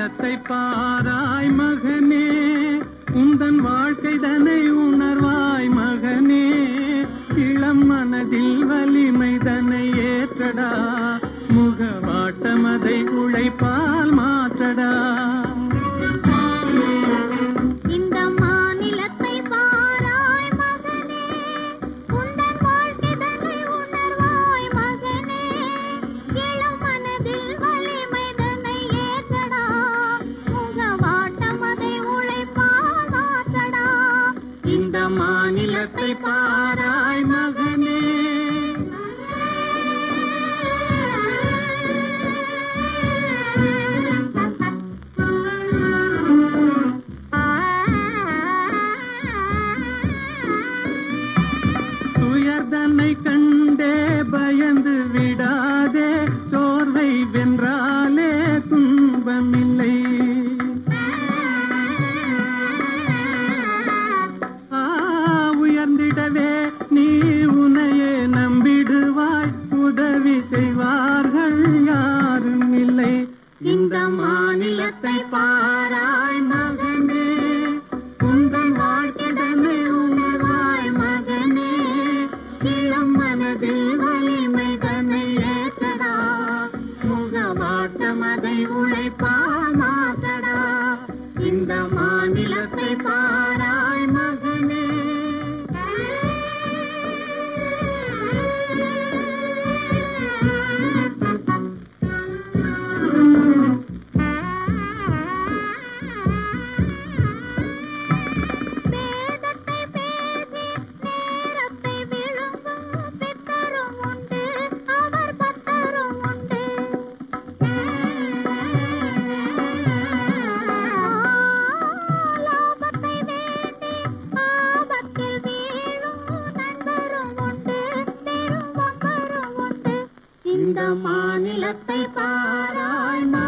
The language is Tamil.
மாநிலத்தை பாராய் மகனே உந்தன் வாழ்க்கை தனை உணர்வாய் மகனே இளம் மனதில் வலிமை தனை ஏற்றடா முகவாட்டமதை உழைப்பால் மாற்றடா இந்த மாநிலத்தை பாராய் மகனே உந்தன் வாழ்க்கைதனை உணர்வாய் மகனே இளம் மனதில் வலிமை தன்னை ஏற்றடா முகவாட்டம் அதை உழைப்பால் மாற்றடா இந்த மாநிலத்தை பாராய் மகனே துயர்தனை கண்டே பயந்து விடாதே சோர்வை வென்றாலே துன்பமில்லை ஆ, உயர்ந்திடவே நீ உனையே நம்பிடுவாய் உதவி செய்வார்கள் யாரும் இல்லை இந்த மாநிலத்தை பாராய் மகனே உந்தன் வாழ்க்கைதனை உணர்வாய் மகனே இளம் மனதில் வலிமை தன்னை ஏற்றடா முகவாட்டம் அதை உழைப்பால் மாற்றடா இந்த மாநிலத்தை பாராய் மகனே வேதத்தை பேசி நேரத்தை விழுங்கும் பித்தரும் உண்டு அவர் பத்தரும் உண்டு லாபத்தை வேண்டி ஆபத்தில் வீழும் நண்பரும் உண்டு பெரும் வம்பரும் உண்டு இந்த மாநிலத்தை பாராய்